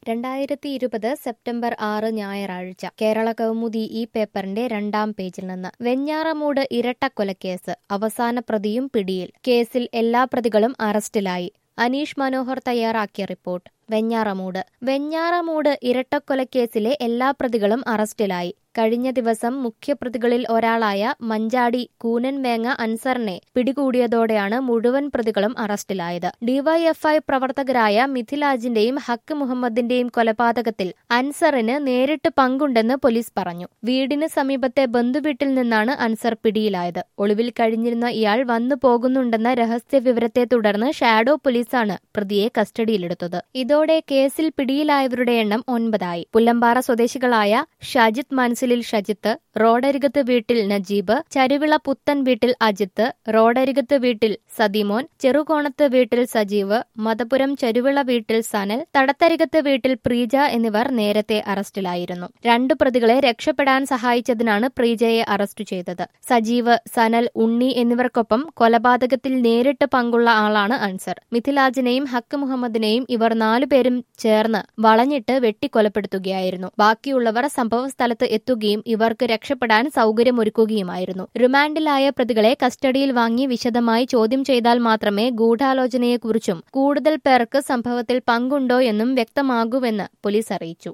രണ്ടായിരത്തി ഇരുപത് സെപ്റ്റംബർ ആറ് ഞായറാഴ്ച കേരള കൗമുദി ഈ പേപ്പറിന്റെ രണ്ടാം പേജിൽ നിന്ന് വെഞ്ഞാറമൂട് ഇരട്ടക്കൊലക്കേസ് അവസാന പ്രതിയും പിടിയിൽ കേസിൽ എല്ലാ പ്രതികളും അറസ്റ്റിലായി അനീഷ് മനോഹർ തയ്യാറാക്കിയ റിപ്പോർട്ട് വെഞ്ഞാറമൂട് വെഞ്ഞാറമൂട് ഇരട്ടക്കൊലക്കേസിലെ എല്ലാ പ്രതികളും അറസ്റ്റിലായി കഴിഞ്ഞ ദിവസം മുഖ്യപ്രതികളിൽ ഒരാളായ മഞ്ചാടി കൂനൻമേങ്ങ അൻസറിനെ പിടികൂടിയതോടെയാണ് മുഴുവൻ പ്രതികളും അറസ്റ്റിലായത് ഡിവൈഎഫ്ഐ പ്രവർത്തകരായ മിഥിലാജിന്റെയും ഹക്ക് മുഹമ്മദിന്റെയും കൊലപാതകത്തിൽ അൻസറിന് നേരിട്ട് പങ്കുണ്ടെന്ന് പോലീസ് പറഞ്ഞു വീടിന് സമീപത്തെ ബന്ധുവീട്ടിൽ നിന്നാണ് അൻസർ പിടിയിലായത് ഒളിവിൽ കഴിഞ്ഞിരുന്ന ഇയാൾ വന്നു പോകുന്നുണ്ടെന്ന രഹസ്യ വിവരത്തെ തുടർന്ന് ഷാഡോ പോലീസാണ് പ്രതിയെ കസ്റ്റഡിയിലെടുത്തത് ഇതോടെ കേസിൽ പിടിയിലായവരുടെ എണ്ണം ഒൻപതായി പുല്ലമ്പാറ സ്വദേശികളായ ഷജിത് മൻസിലിൽ ഷജിത്ത് റോഡരികത്ത് വീട്ടിൽ നജീബ് ചരുവിള പുത്തൻ വീട്ടിൽ അജിത്ത് റോഡരികത്ത് വീട്ടിൽ സതിമോൻ ചെറുകോണത്ത് വീട്ടിൽ സജീവ് മതപുരം ചരുവിള വീട്ടിൽ സനൽ തടത്തരികത്ത് വീട്ടിൽ പ്രീജ എന്നിവർ നേരത്തെ അറസ്റ്റിലായിരുന്നു രണ്ടു പ്രതികളെ രക്ഷപ്പെടാൻ സഹായിച്ചതിനാണ് പ്രീജയെ അറസ്റ്റ് ചെയ്തത് സജീവ് സനൽ ഉണ്ണി എന്നിവർക്കൊപ്പം കൊലപാതകത്തിൽ നേരിട്ട് പങ്കുള്ള ആളാണ് അൻസർ മിഥിലാജിനെയും ഹക്ക് മുഹമ്മദിനെയും ഇവർ നാലുപേരും ചേർന്ന് വളഞ്ഞിട്ട് വെട്ടിക്കൊലപ്പെടുത്തുകയായിരുന്നു ബാക്കിയുള്ളവർ സംഭവസ്ഥലത്ത് എത്തുകയും ഇവർക്ക് രക്ഷപ്പെടാൻ സൗകര്യമൊരുക്കുകയുമായിരുന്നു റിമാൻഡിലായ പ്രതികളെ കസ്റ്റഡിയിൽ വാങ്ങി വിശദമായി ചോദ്യം ചെയ്താൽ മാത്രമേ ഗൂഢാലോചനയെക്കുറിച്ചും കൂടുതൽ പേർക്ക് സംഭവത്തിൽ പങ്കുണ്ടോ എന്നും വ്യക്തമാകൂവെന്ന് പോലീസ് അറിയിച്ചു